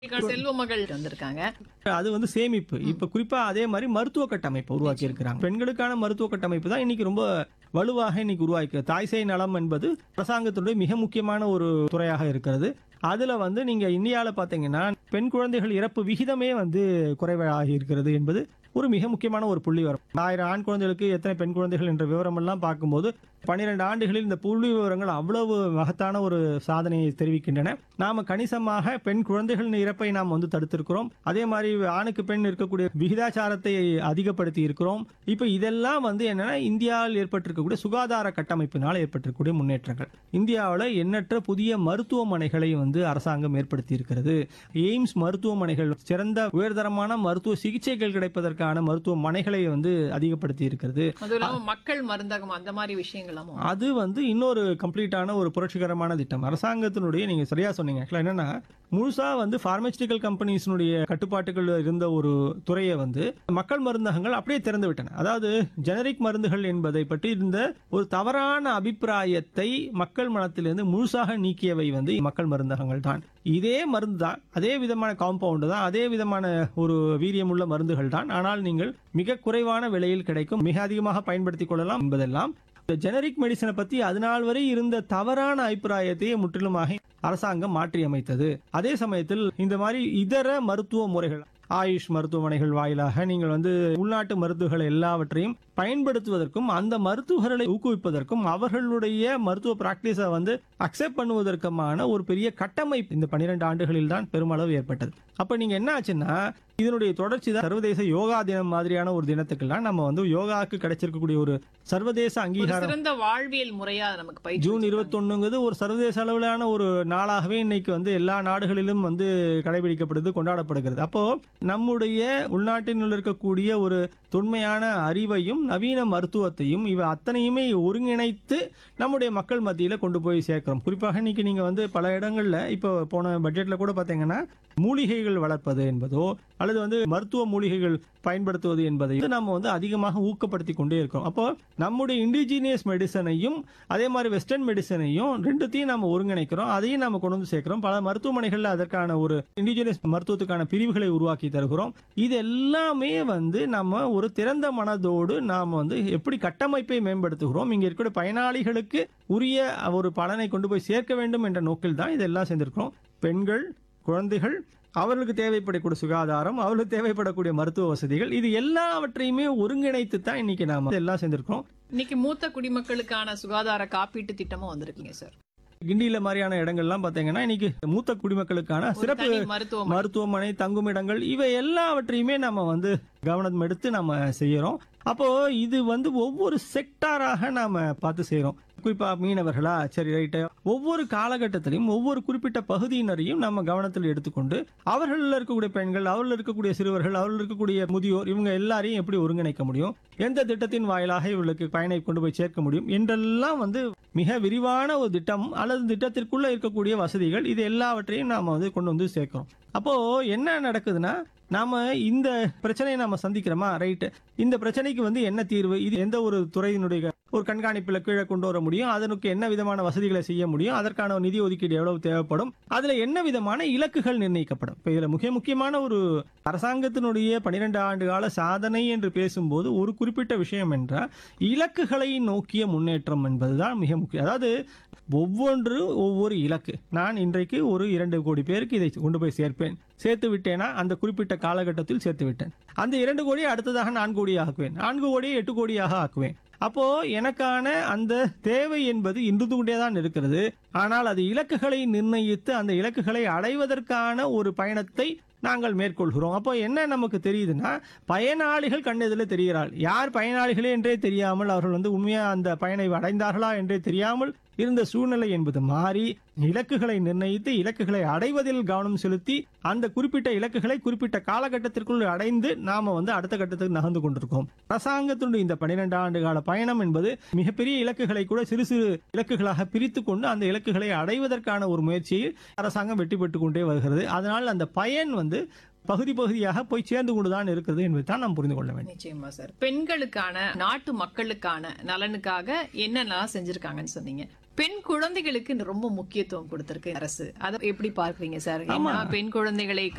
செல்வ மகள் வந்திருக்காங்க அது வந்து சேமிப்பு இப்ப குறிப்பா அதே மாதிரி மருத்துவ கட்டமைப்பு உருவாக்கி இருக்கிறாங்க பெண்களுக்கான மருத்துவ கட்டமைப்பு தான் இன்னைக்கு ரொம்ப வலுவாக இன்னைக்கு உருவாக்கி தாய் சேய் நலம் என்பது அரசாங்கத்தினுடைய மிக முக்கியமான ஒரு துறையாக இருக்கிறது அதுல வந்து நீங்க இந்தியாவில் பாத்தீங்கன்னா பெண் குழந்தைகள் இறப்பு விகிதமே வந்து குறைவாகி இருக்கிறது என்பது ஒரு மிக முக்கியமான ஒரு புள்ளி வரும் ஆயிரம் ஆண் குழந்தைகளுக்கு எத்தனை பெண் குழந்தைகள் என்ற விவரம் எல்லாம் பார்க்கும்போது பன்னிரெண்டு ஆண்டுகளில் இந்த புள்ளி விவரங்கள் அவ்வளவு மகத்தான ஒரு சாதனையை தெரிவிக்கின்றன நாம கணிசமாக பெண் குழந்தைகளின் இறப்பை நாம் வந்து தடுத்திருக்கிறோம் அதே மாதிரி ஆணுக்கு பெண் இருக்கக்கூடிய விகிதாச்சாரத்தை அதிகப்படுத்தி இருக்கிறோம் இப்போ இதெல்லாம் வந்து என்னன்னா இந்தியாவில் ஏற்பட்டிருக்கக்கூடிய சுகாதார கட்டமைப்பினால் ஏற்பட்டிருக்கக்கூடிய முன்னேற்றங்கள் இந்தியாவில் எண்ணற்ற புதிய மருத்துவமனைகளை வந்து அரசாங்கம் ஏற்படுத்தி இருக்கிறது எய்ம்ஸ் மருத்துவமனைகள் சிறந்த உயர்தரமான மருத்துவ சிகிச்சைகள் கிடைப்பதற்கான மருத்துவமனைகளை வந்து அதிகப்படுத்தி இருக்கிறது அதுவும் இல்லாம மக்கள் மருந்தகம் அந்த மாதிரி விஷயங்களும் அது வந்து இன்னொரு கம்ப்ளீட்டான ஒரு புரட்சிகரமான திட்டம் அரசாங்கத்தினுடைய நீங்க சரியா சொன்னீங்க ஆக்சுவலா என்னன்னா முழுசா வந்து பார்மஸ்டிக்கல் கம்பெனிஸினுடைய கட்டுப்பாட்டுகள் இருந்த ஒரு துறையை வந்து மக்கள் மருந்தகங்கள் அப்படியே திறந்து விட்டன அதாவது ஜெனரிக் மருந்துகள் என்பதை பற்றி இருந்த ஒரு தவறான அபிப்பிராயத்தை மக்கள் மனத்திலிருந்து முழுசாக நீக்கியவை வந்து மக்கள் மருந்தகங்கள் தான் இதே மருந்து தான் அதே விதமான காம்பவுண்டு தான் அதே விதமான ஒரு வீரியமுள்ள மருந்துகள் தான் ஆனால் நீங்கள் மிக குறைவான விலையில் கிடைக்கும் மிக அதிகமாக பயன்படுத்திக் கொள்ளலாம் என்பதெல்லாம் இந்த ஜெனரிக் மெடிசனை பத்தி அதனால் வரை இருந்த தவறான அபிப்பிராயத்தையே முற்றிலுமாக அரசாங்கம் மாற்றி அமைத்தது அதே சமயத்தில் இந்த மாதிரி இதர மருத்துவ முறைகள் ஆயுஷ் மருத்துவமனைகள் வாயிலாக நீங்கள் வந்து உள்நாட்டு மருத்துவர்கள் எல்லாவற்றையும் பயன்படுத்துவதற்கும் அந்த மருத்துவர்களை ஊக்குவிப்பதற்கும் அவர்களுடைய மருத்துவ பிராக்டிஸை வந்து அக்செப்ட் பண்ணுவதற்குமான ஒரு பெரிய கட்டமைப்பு இந்த பன்னிரெண்டு ஆண்டுகளில் தான் பெருமளவு ஏற்பட்டது அப்ப நீங்க என்ன ஆச்சுன்னா இதனுடைய தொடர்ச்சி தான் சர்வதேச யோகா தினம் மாதிரியான ஒரு தினத்துக்கெல்லாம் நம்ம வந்து யோகாவுக்கு கிடைச்சிருக்கக்கூடிய ஒரு சர்வதேச ஒரு அங்கீகாரம் சிறந்த வாழ்வியல் முறையா நமக்கு பயிற்சி ஜூன் இருபத்தொன்னுங்கிறது ஒரு சர்வதேச அளவிலான ஒரு நாளாகவே இன்னைக்கு வந்து எல்லா நாடுகளிலும் வந்து கடைபிடிக்கப்படுது கொண்டாடப்படுகிறது அப்போ நம்முடைய உள்நாட்டினுள் இருக்கக்கூடிய ஒரு தொன்மையான அறிவையும் நவீன மருத்துவத்தையும் இவை அத்தனையுமே ஒருங்கிணைத்து நம்முடைய மக்கள் மத்தியில கொண்டு போய் சேர்க்கிறோம் குறிப்பாக இன்னைக்கு நீங்க வந்து பல இடங்கள்ல இப்போ போன பட்ஜெட்ல கூட பாத்தீங்கன்னா மூலிகைகள் வளர்ப்பது என்பதோ அல்லது வந்து மருத்துவ மூலிகைகள் பயன்படுத்துவது என்பதை நம்ம வந்து அதிகமாக ஊக்கப்படுத்தி கொண்டே இருக்கோம் அப்போ நம்முடைய இண்டிஜினியஸ் மெடிசனையும் அதே மாதிரி வெஸ்டர்ன் மெடிசனையும் ரெண்டுத்தையும் நம்ம ஒருங்கிணைக்கிறோம் அதையும் நம்ம கொண்டு வந்து சேர்க்கிறோம் பல மருத்துவமனைகள்ல அதற்கான ஒரு இண்டிஜினியஸ் மருத்துவத்துக்கான பிரிவுகளை உருவாக்கி தருகிறோம் இது எல்லாமே வந்து நம்ம ஒரு திறந்த மனதோடு நாம் வந்து எப்படி கட்டமைப்பை மேம்படுத்துகிறோம் இங்க இருக்கிற பயனாளிகளுக்கு உரிய ஒரு பலனை கொண்டு போய் சேர்க்க வேண்டும் என்ற நோக்கில் தான் இதெல்லாம் சேர்ந்திருக்கிறோம் பெண்கள் குழந்தைகள் அவர்களுக்கு தேவைப்படக்கூடிய சுகாதாரம் அவர்களுக்கு தேவைப்படக்கூடிய மருத்துவ வசதிகள் இது எல்லாவற்றையுமே ஒருங்கிணைத்து தான் இன்னைக்கு நாம எல்லாம் சேர்ந்திருக்கிறோம் இன்னைக்கு மூத்த குடிமக்களுக்கான சுகாதார காப்பீட்டு திட்டமும் வந்திருக்கீங்க சார் கிண்டியில மாதிரியான இடங்கள்லாம் பாத்தீங்கன்னா இன்னைக்கு மூத்த குடிமக்களுக்கான ஒரு சிறப்பு தனி மருத்துவமனை மருத்துவமனை தங்குமிடங்கள் இவை எல்லாவற்றையுமே நம்ம வந்து கவனம் எடுத்து நம்ம செய்யறோம் அப்போ இது வந்து ஒவ்வொரு செக்டாராக நாம பார்த்து செய்யறோம் குறிப்பா மீனவர்களா சரி ரைட்டு ஒவ்வொரு காலகட்டத்திலையும் ஒவ்வொரு குறிப்பிட்ட பகுதியினரையும் நம்ம கவனத்தில் எடுத்துக்கொண்டு அவர்கள் இருக்கக்கூடிய பெண்கள் அவர்கள் இருக்கக்கூடிய சிறுவர்கள் அவர்கள் இருக்கக்கூடிய முதியோர் இவங்க எல்லாரையும் எப்படி ஒருங்கிணைக்க முடியும் எந்த திட்டத்தின் வாயிலாக இவர்களுக்கு பயனை கொண்டு போய் சேர்க்க முடியும் என்றெல்லாம் வந்து மிக விரிவான ஒரு திட்டம் அல்லது திட்டத்திற்குள்ள இருக்கக்கூடிய வசதிகள் இது எல்லாவற்றையும் நாம வந்து கொண்டு வந்து சேர்க்கிறோம் அப்போ என்ன நடக்குதுன்னா நாம இந்த பிரச்சனையை நாம சந்திக்கிறோமா ரைட்டு இந்த பிரச்சனைக்கு வந்து என்ன தீர்வு இது எந்த ஒரு துறையினுடைய ஒரு கண்காணிப்புல கீழே கொண்டு வர முடியும் அதற்கு என்ன விதமான வசதிகளை செய்ய முடியும் அதற்கான நிதி ஒதுக்கீடு எவ்வளவு தேவைப்படும் அதுல என்ன விதமான இலக்குகள் நிர்ணயிக்கப்படும் இப்ப இதுல மிக முக்கியமான ஒரு அரசாங்கத்தினுடைய பனிரெண்டு ஆண்டு கால சாதனை என்று பேசும்போது ஒரு குறிப்பிட்ட விஷயம் என்றால் இலக்குகளை நோக்கிய முன்னேற்றம் என்பதுதான் மிக முக்கியம் அதாவது ஒவ்வொன்று ஒவ்வொரு இலக்கு நான் இன்றைக்கு ஒரு இரண்டு கோடி பேருக்கு இதை கொண்டு போய் சேர்ப்பேன் சேர்த்து விட்டேனா அந்த குறிப்பிட்ட காலகட்டத்தில் சேர்த்து விட்டேன் அந்த இரண்டு கோடியை அடுத்ததாக நான்கு கோடியாக ஆக்குவேன் நான்கு கோடியை எட்டு கோடியாக ஆக்குவேன் அப்போ எனக்கான அந்த தேவை என்பது இருந்து கொண்டே தான் இருக்கிறது ஆனால் அது இலக்குகளை நிர்ணயித்து அந்த இலக்குகளை அடைவதற்கான ஒரு பயணத்தை நாங்கள் மேற்கொள்கிறோம் அப்போ என்ன நமக்கு தெரியுதுன்னா பயனாளிகள் கண்ணெதில் தெரிகிறாள் யார் பயனாளிகளே என்றே தெரியாமல் அவர்கள் வந்து உண்மையா அந்த பயனை அடைந்தார்களா என்றே தெரியாமல் இருந்த சூழ்நிலை என்பது மாறி இலக்குகளை நிர்ணயித்து இலக்குகளை அடைவதில் கவனம் செலுத்தி அந்த குறிப்பிட்ட இலக்குகளை குறிப்பிட்ட காலகட்டத்திற்குள் அடைந்து நாம வந்து அடுத்த கட்டத்துக்கு நகர்ந்து கொண்டிருக்கோம் அரசாங்கத்தினுடைய இந்த பன்னிரெண்டு ஆண்டு கால பயணம் என்பது மிகப்பெரிய இலக்குகளை கூட சிறு சிறு இலக்குகளாக பிரித்து கொண்டு அந்த இலக்குகளை அடைவதற்கான ஒரு முயற்சியில் அரசாங்கம் வெற்றி பெற்றுக் கொண்டே வருகிறது அதனால் அந்த பயன் வந்து பகுதி பகுதியாக போய் சேர்ந்து கொண்டுதான் இருக்கிறது என்பதை தான் நாம் புரிந்து கொள்ள வேண்டும் நிச்சயமா சார் பெண்களுக்கான நாட்டு மக்களுக்கான நலனுக்காக என்னென்னலாம் செஞ்சிருக்காங்கன்னு சொன்னீங்க பெண் குழந்தைகளுக்கு ரொம்ப முக்கியத்துவம் கொடுத்திருக்கு அரசு அதை எப்படி பார்க்கறீங்க சார் ஏன்னா பெண் குழந்தைகளை